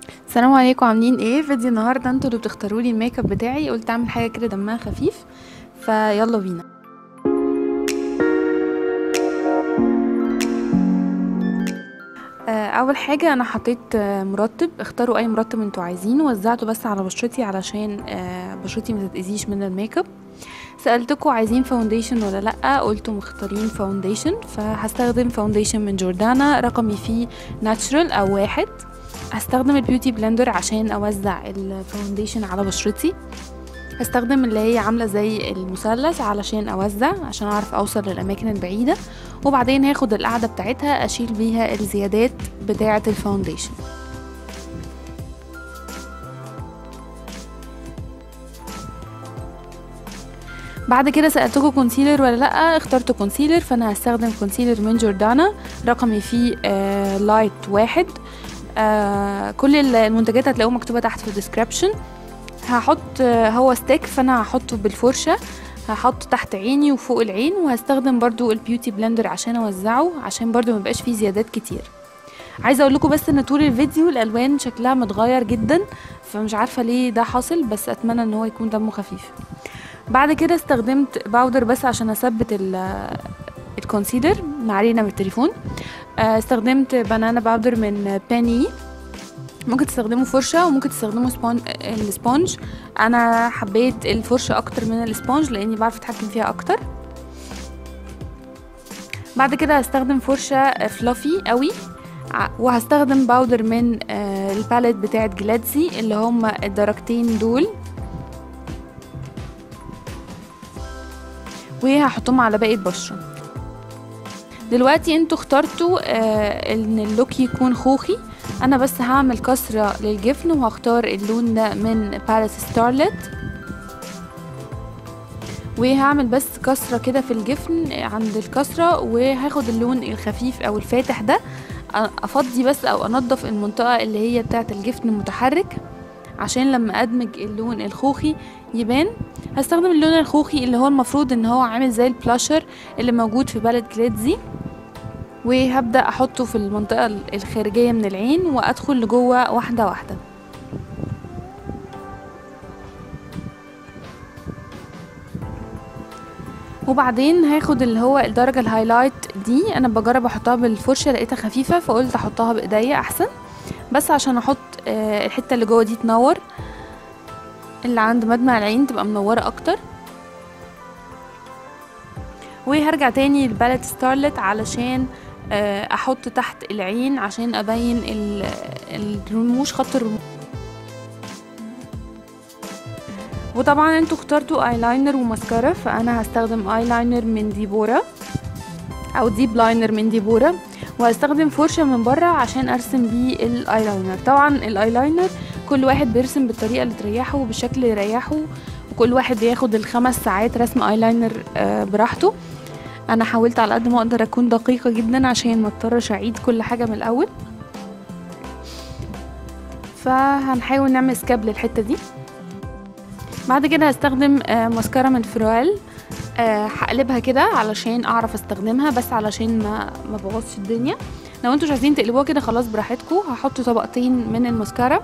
السلام عليكم عاملين ايه فيديو النهارده انتوا اللي بتختاروا لي الميك اب بتاعي قلت اعمل حاجه كده دمها خفيف فيلا بينا آه، اول حاجه انا حطيت آه، مرطب اختاروا اي مرطب انتوا عايزينه وزعته بس على بشرتي علشان آه، بشرتي ما تتاذيش من الميك اب سالتكم عايزين فاونديشن ولا لا قلتوا مختارين فاونديشن فهستخدم فاونديشن من جوردانا رقمي فيه ناتشرال او واحد هستخدم البيوتي بلندر عشان اوزع الفاونديشن على بشرتي هستخدم اللي هي عامله زي المثلث علشان اوزع عشان اعرف اوصل للاماكن البعيده وبعدين هاخد القاعده بتاعتها اشيل بيها الزيادات بتاعه الفاونديشن بعد كده سألتكم كونسيلر ولا لأ اخترت كونسيلر فأنا هستخدم كونسيلر من جوردانا رقمي فيه آه لايت واحد آه كل المنتجات هتلاقوها مكتوبة تحت في الديسكريبشن هحط آه هو ستيك فأنا هحطه بالفرشة هحطه تحت عيني وفوق العين وهستخدم برضو البيوتي بلندر عشان اوزعه عشان برضو مبقاش فيه زيادات كتير عايزه اقول لكم بس ان طول الفيديو الالوان شكلها متغير جدا فمش عارفه ليه ده حاصل بس اتمنى ان هو يكون دمه خفيف بعد كده استخدمت باودر بس عشان اثبت الكونسيلر معلينا من التليفون استخدمت بنانا باودر من باني ممكن تستخدموا فرشة وممكن تستخدموا سبونج السبونج انا حبيت الفرشة اكتر من السبونج لاني بعرف اتحكم فيها اكتر بعد كده هستخدم فرشة فلافي قوي وهستخدم باودر من الباليت بتاعت جلادسي اللي هم الدرجتين دول وهحطهم على باقي البشرة دلوقتي انتوا اخترتوا آه ان اللوك يكون خوخي انا بس هعمل كسرة للجفن وهختار اللون ده من باريس ستارلت وهعمل بس كسرة كده في الجفن عند الكسرة وهاخد اللون الخفيف او الفاتح ده افضي بس او انضف المنطقة اللي هي بتاعة الجفن المتحرك عشان لما ادمج اللون الخوخي يبان هستخدم اللون الخوخي اللي هو المفروض ان هو عامل زي البلاشر اللي موجود في بلد جليتزي وهبدأ احطه في المنطقة الخارجية من العين وادخل لجوه واحدة واحدة وبعدين هاخد اللي هو الدرجة الهايلايت دي انا بجرب احطها بالفرشة لقيتها خفيفة فقلت احطها بايديا احسن بس عشان احط آه الحتة اللي جوه دي تنور اللي عند مدمع العين تبقى منورة اكتر وهرجع تاني لبالت ستارلت علشان آه احط تحت العين عشان ابين الرموش خط الرموش وطبعا انتوا اخترتوا ايلاينر وماسكارا فانا هستخدم ايلاينر من ديبورا او ديب لاينر من ديبورا وهستخدم فرشة من بره عشان ارسم بيه الايلاينر طبعا الايلاينر كل واحد بيرسم بالطريقة اللي تريحه وبالشكل اللي يريحه وكل واحد بياخد الخمس ساعات رسم ايلاينر براحته انا حاولت على قد ما اقدر اكون دقيقة جدا عشان ما اضطرش اعيد كل حاجة من الاول فهنحاول نعمل سكاب للحتة دي بعد كده هستخدم ماسكارا من فروال هقلبها كده علشان اعرف استخدمها بس علشان ما ما بوظش الدنيا لو انتوا مش عايزين تقلبوها كده خلاص براحتكم هحط طبقتين من الماسكارا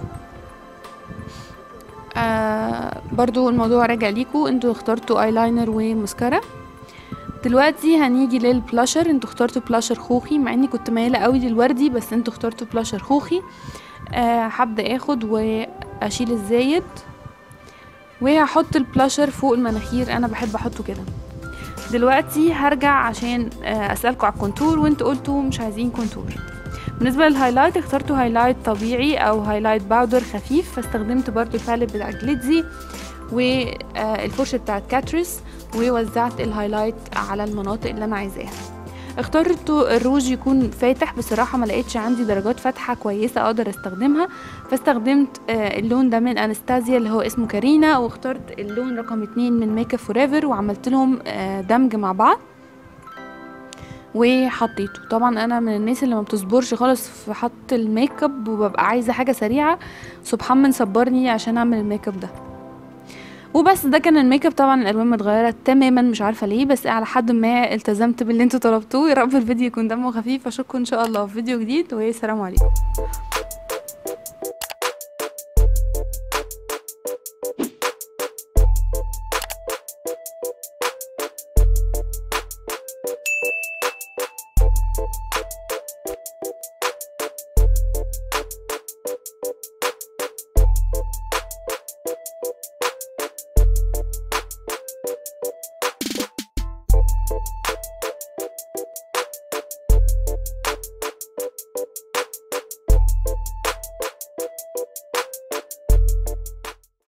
آه برضو الموضوع راجع ليكوا انتوا اخترتوا ايلاينر وماسكارا دلوقتي هنيجي للبلاشر انتوا اخترتوا بلاشر خوخي مع اني كنت مايله قوي للوردي بس انتوا اخترتوا بلاشر خوخي آه هبدا اخد واشيل الزايد وهحط البلاشر فوق المناخير انا بحب احطه كده دلوقتي هرجع عشان اسالكم على الكونتور وانتوا قلتوا مش عايزين كونتور بالنسبه للهايلايت اخترتوا هايلايت طبيعي او هايلايت باودر خفيف فاستخدمت برضو الباليت بتاع جليتزي والفرشه بتاعت كاتريس ووزعت الهايلايت على المناطق اللي انا عايزاها اخترت الروج يكون فاتح بصراحة ما لقيتش عندي درجات فاتحة كويسة اقدر استخدمها فاستخدمت اللون ده من انستازيا اللي هو اسمه كارينا واخترت اللون رقم اتنين من ميك اب فوريفر وعملت لهم دمج مع بعض وحطيته طبعا انا من الناس اللي ما بتصبرش خالص في حط الميك اب وببقى عايزه حاجه سريعه سبحان من صبرني عشان اعمل الميك اب ده وبس ده كان الميك اب طبعا الالوان متغيره تماما مش عارفه ليه بس على حد ما التزمت باللي انتوا طلبتوه يا رب الفيديو يكون دمه خفيف اشوفكم ان شاء الله في فيديو جديد والسلام عليكم